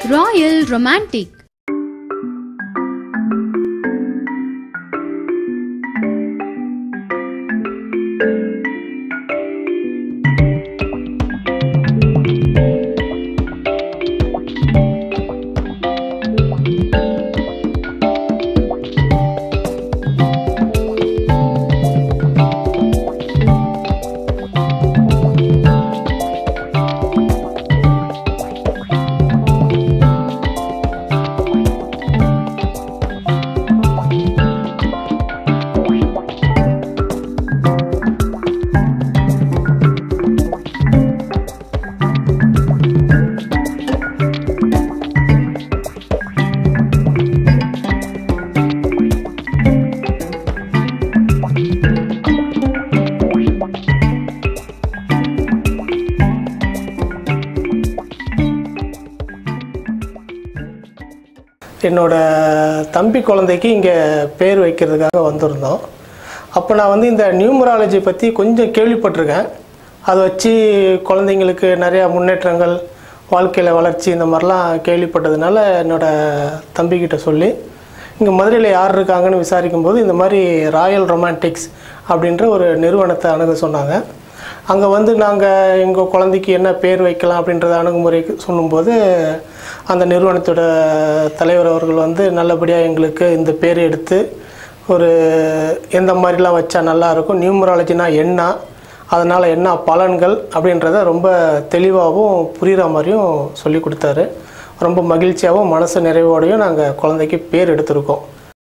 Royal romantic என்னோட தம்பி குழந்தைக்கு இங்கே பேர் வைக்கிறதுக்காக வந்திருந்தோம் அப்போ நான் வந்து இந்த நியூமராலஜி பற்றி கொஞ்சம் கேள்விப்பட்டிருக்கேன் அதை வச்சு குழந்தைங்களுக்கு நிறையா முன்னேற்றங்கள் வாழ்க்கையில் வளர்ச்சி இந்த மாதிரிலாம் கேள்விப்பட்டதுனால என்னோட தம்பிக்கிட்ட சொல்லி இங்கே மதுரையில் யார் இருக்காங்கன்னு விசாரிக்கும்போது இந்த மாதிரி ராயல் ரொமான்டிக்ஸ் அப்படின்ற ஒரு நிறுவனத்தை அணுக சொன்னாங்க அங்கே வந்து நாங்கள் எங்கள் குழந்தைக்கு என்ன பேர் வைக்கலாம் அப்படின்றத அணுகுமுறை சொல்லும்போது அந்த நிறுவனத்தோட தலைவர் அவர்கள் வந்து நல்லபடியாக எங்களுக்கு இந்த பேர் எடுத்து ஒரு எந்த மாதிரிலாம் வச்சா நல்லா இருக்கும் நியூமராலஜினா என்ன அதனால் என்ன பலன்கள் அப்படின்றத ரொம்ப தெளிவாகவும் புரிகிற மாதிரியும் சொல்லி கொடுத்தாரு ரொம்ப மகிழ்ச்சியாகவும் மனசு நிறைவோடையும் நாங்கள் குழந்தைக்கு பேர் எடுத்திருக்கோம்